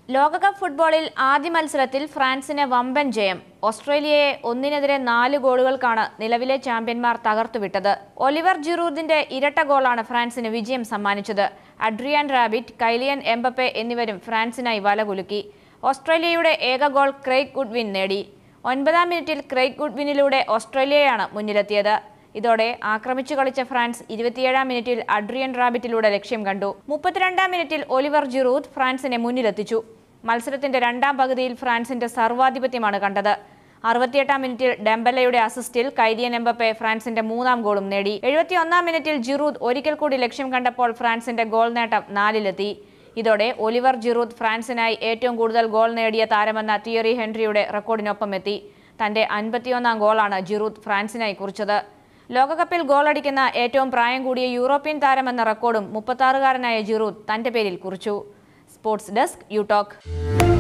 ലോകകപ്പ് ഫുട്ബോളിൽ ആദ്യ മത്സരത്തിൽ ഫ്രാൻസിന് വമ്പൻ ജയം ഓസ്ട്രേലിയയെ ഒന്നിനെതിരെ നാല് ഗോളുകൾക്കാണ് നിലവിലെ ചാമ്പ്യന്മാർ തകർത്തുവിട്ടത് ഒലിവർ ജിറൂദിന്റെ ഇരട്ട ഗോളാണ് ഫ്രാൻസിന് വിജയം സമ്മാനിച്ചത് അഡ്രിയാൻ റാബിറ്റ് കൈലിയൻ എംബപ്പെ എന്നിവരും ഫ്രാൻസിനായി വലകുലുക്കി ഓസ്ട്രേലിയയുടെ ഏക ഗോൾ ക്രെയ്ഗ് ഗുഡ്വിൻ നേടി ഒൻപതാം മിനിറ്റിൽ ക്രെയ്ഗ് ഗുഡ്വിനിലൂടെ ഓസ്ട്രേലിയയാണ് മുന്നിലെത്തിയത് ഇതോടെ ആക്രമിച്ചു കളിച്ച ഫ്രാൻസ് ഇരുപത്തിയേഴാം മിനിറ്റിൽ അഡ്രിയൻ റാബിറ്റിലൂടെ ലക്ഷ്യം കണ്ടു മുപ്പത്തിരണ്ടാം മിനിറ്റിൽ ഒലിവർ ജിറൂദ് ഫ്രാൻസിനെ മുന്നിലെത്തിച്ചു മത്സരത്തിന്റെ രണ്ടാം പകുതിയിൽ ഫ്രാൻസിന്റെ സർവാധിപത്യമാണ് കണ്ടത് അറുപത്തിയെട്ടാം മിനിറ്റിൽ ഡെംബലയുടെ അസിസ്റ്റിൽ കൈദിയൻ എംബപ്പെ ഫ്രാൻസിന്റെ മൂന്നാം ഗോളും നേടി എഴുപത്തിയൊന്നാം മിനിറ്റിൽ ജിറൂദ് ഒരിക്കൽ കൂടി ലക്ഷ്യം കണ്ടപ്പോൾ ഫ്രാൻസിന്റെ ഗോൾ നേട്ടം നാലിലെത്തി ഇതോടെ ഒലിവർ ജിറൂദ് ഫ്രാൻസിനായി ഏറ്റവും കൂടുതൽ ഗോൾ നേടിയ താരമെന്ന തിയറി ഹെൻറിയുടെ റെക്കോർഡിനൊപ്പം എത്തി തന്റെ അൻപത്തിയൊന്നാം ഗോളാണ് ജിറൂദ് ഫ്രാൻസിനായി കുറിച്ചത് ലോകകപ്പിൽ ഗോളടിക്കുന്ന ഏറ്റവും പ്രായം കൂടിയ യൂറോപ്യൻ താരമെന്ന റെക്കോർഡും മുപ്പത്താറുകാരനായ ജിറൂദ് തന്റെ പേരിൽ കുറിച്ചു സ്പോർട്സ് ഡെസ്ക് യു ടോക്ക്